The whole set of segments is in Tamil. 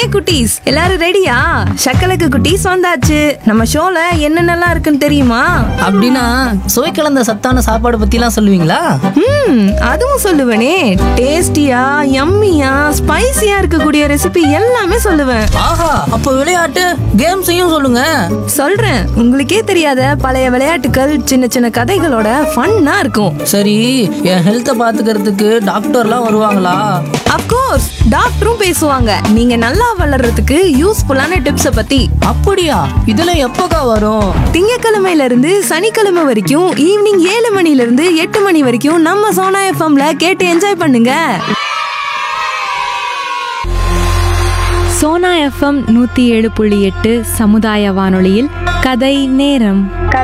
ஹாய் குட்டீஸ் எல்லாரும் ரெடியா சக்கலக்கு குட்டீஸ் வந்தாச்சு நம்ம ஷோல என்னென்னலாம் இருக்குன்னு தெரியுமா அப்படின்னா சுவை கலந்த சத்தான சாப்பாடு பத்திலாம் சொல்லுவீங்களா ம் அதுவும் சொல்லுவேனே டேஸ்டியா யம்மியா ஸ்பைசியா இருக்கக்கூடிய ரெசிபி எல்லாமே சொல்லுவேன் ஆஹா அப்போ விளையாட்டு கேம்ஸையும் சொல்லுங்க சொல்றேன் உங்களுக்கே தெரியாத பழைய விளையாட்டுகள் சின்ன சின்ன கதைகளோட ஃபன்னா இருக்கும் சரி என் ஹெல்த்தை பாத்துக்கிறதுக்கு டாக்டர்லாம் வருவாங்களா அப்கோர்ஸ் டாக்டரும் பேசுவாங்க நீங்க நல்லா வளர்றதுக்கு யூஸ்ஃபுல்லான டிப்ஸை பத்தி அப்படியா இதெல்லாம் எப்போக்கா வரும் திங்கக்கிழமையில இருந்து சனிக்கிழமை வரைக்கும் ஈவினிங் ஏழு மணில இருந்து எட்டு மணி வரைக்கும் நம்ம சோனா எஃப்எம்ல கேட்டு என்ஜாய் பண்ணுங்க சோனா எஃப்எம் நூத்தி ஏழு புள்ளி எட்டு சமுதாய வானொலியில் கதை நேரம்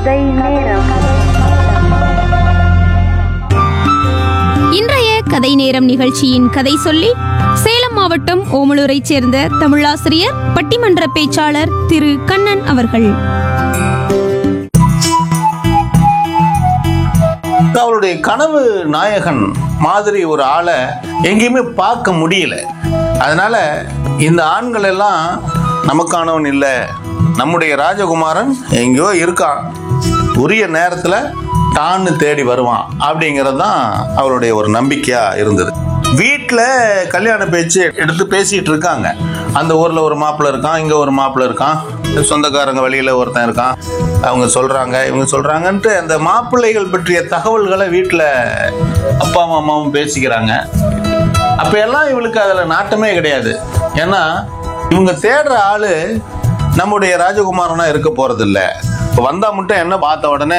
இன்றைய கதை நேரம் நிகழ்ச்சியின் கதை சொல்லி சேலம் மாவட்டம் ஓமலூரைச் சேர்ந்த தமிழாசிரியர் பட்டிமன்ற பேச்சாளர் திரு கண்ணன் அவர்கள் அவருடைய கனவு நாயகன் மாதிரி ஒரு ஆளை எங்கேயுமே பார்க்க முடியல அதனால இந்த ஆண்கள் எல்லாம் நமக்கானவன் இல்லை நம்முடைய ராஜகுமாரன் எங்கேயோ இருக்கான் உரிய நேரத்தில் டான்னு தேடி வருவான் அப்படிங்கிறது தான் அவருடைய ஒரு நம்பிக்கையா இருந்தது வீட்டில் கல்யாண பேச்சு எடுத்து பேசிட்டு இருக்காங்க அந்த ஊரில் ஒரு மாப்பிள்ளை இருக்கான் இங்கே ஒரு மாப்பிள்ளை இருக்கான் சொந்தக்காரங்க வழியில் ஒருத்தன் இருக்கான் அவங்க சொல்கிறாங்க இவங்க சொல்கிறாங்கன்ட்டு அந்த மாப்பிள்ளைகள் பற்றிய தகவல்களை வீட்டில் அப்பா அம்மாவும் பேசிக்கிறாங்க அப்போ எல்லாம் இவளுக்கு அதில் நாட்டமே கிடையாது ஏன்னா இவங்க தேடுற ஆளு நம்முடைய ராஜகுமாரனா இருக்க போறதில்ல இப்போ வந்தா மட்டும் என்ன பார்த்த உடனே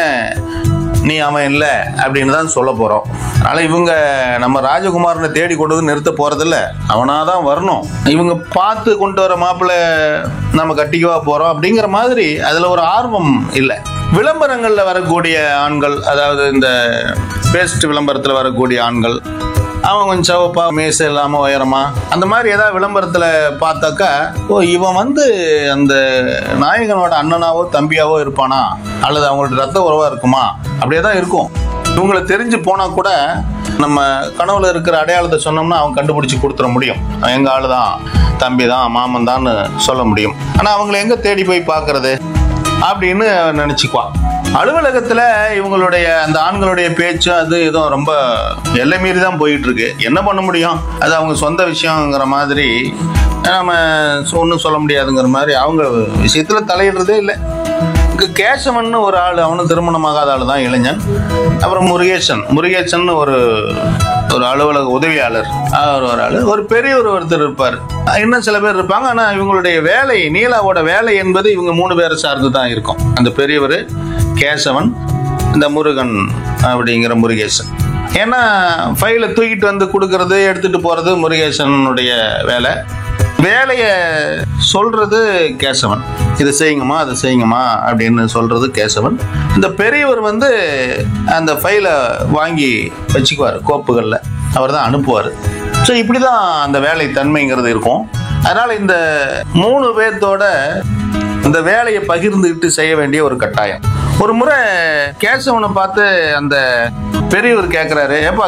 நீ அவன் இல்லை அப்படின்னு தான் சொல்ல போறோம் அதனால இவங்க நம்ம ராஜகுமாரனை தேடி கொண்டு வந்து நிறுத்த போறதில்ல அவனா தான் வரணும் இவங்க பார்த்து கொண்டு வர மாப்பிள்ளை நம்ம கட்டிக்கவா போறோம் அப்படிங்கிற மாதிரி அதுல ஒரு ஆர்வம் இல்லை விளம்பரங்கள்ல வரக்கூடிய ஆண்கள் அதாவது இந்த பேஸ்ட் விளம்பரத்தில் வரக்கூடிய ஆண்கள் அவன் கொஞ்சம் சவப்பா மீசை இல்லாம உயரமா அந்த மாதிரி ஏதாவது விளம்பரத்துல பார்த்தாக்கா ஓ இவன் வந்து அந்த நாயகனோட அண்ணனாவோ தம்பியாவோ இருப்பானா அல்லது அவங்களோட ரத்த உறவா இருக்குமா அப்படியே தான் இருக்கும் இவங்களை தெரிஞ்சு போனா கூட நம்ம கனவுல இருக்கிற அடையாளத்தை சொன்னோம்னா அவன் கண்டுபிடிச்சு கொடுத்துட முடியும் அவன் எங்க ஆளு தான் தம்பி தான் மாமன் தான் சொல்ல முடியும் ஆனா அவங்களை எங்க தேடி போய் பார்க்கறது அப்படின்னு நினைச்சுக்குவான் அலுவலகத்துல இவங்களுடைய அந்த ஆண்களுடைய பேச்சு அது இதுவும் ரொம்ப எல்லை மீறி தான் போயிட்டு இருக்கு என்ன பண்ண முடியும் அது அவங்க சொந்த விஷயங்கிற மாதிரி நம்ம ஒன்றும் சொல்ல முடியாதுங்கிற மாதிரி அவங்க விஷயத்துல தலையிடுறதே இல்லை இங்க கேசவன் ஒரு ஆள் அவனும் திருமணமாகாத ஆள் தான் இளைஞன் அப்புறம் முருகேசன் முருகேசன் ஒரு ஒரு அலுவலக உதவியாளர் அவர் ஒரு ஆள் ஒரு பெரியவர் ஒருத்தர் இருப்பார் இன்னும் சில பேர் இருப்பாங்க ஆனால் இவங்களுடைய வேலை நீலாவோட வேலை என்பது இவங்க மூணு பேரை சார்ந்து தான் இருக்கும் அந்த பெரியவர் கேசவன் இந்த முருகன் அப்படிங்கிற முருகேசன் ஏன்னா ஃபைலை தூக்கிட்டு வந்து கொடுக்கறது எடுத்துட்டு போறது முருகேசனுடைய வேலை வேலையை சொல்றது கேசவன் இதை செய்யுங்கம்மா அதை செய்யுங்கம்மா அப்படின்னு சொல்றது கேசவன் இந்த பெரியவர் வந்து அந்த ஃபைலை வாங்கி வச்சுக்குவார் கோப்புகளில் அவர் தான் அனுப்புவார் ஸோ இப்படி தான் அந்த வேலை தன்மைங்கிறது இருக்கும் அதனால இந்த மூணு பேர்த்தோட இந்த வேலையை பகிர்ந்துக்கிட்டு செய்ய வேண்டிய ஒரு கட்டாயம் ஒரு முறை கேசவனை பார்த்து அந்த பெரியவர் கேட்குறாரு ஏப்பா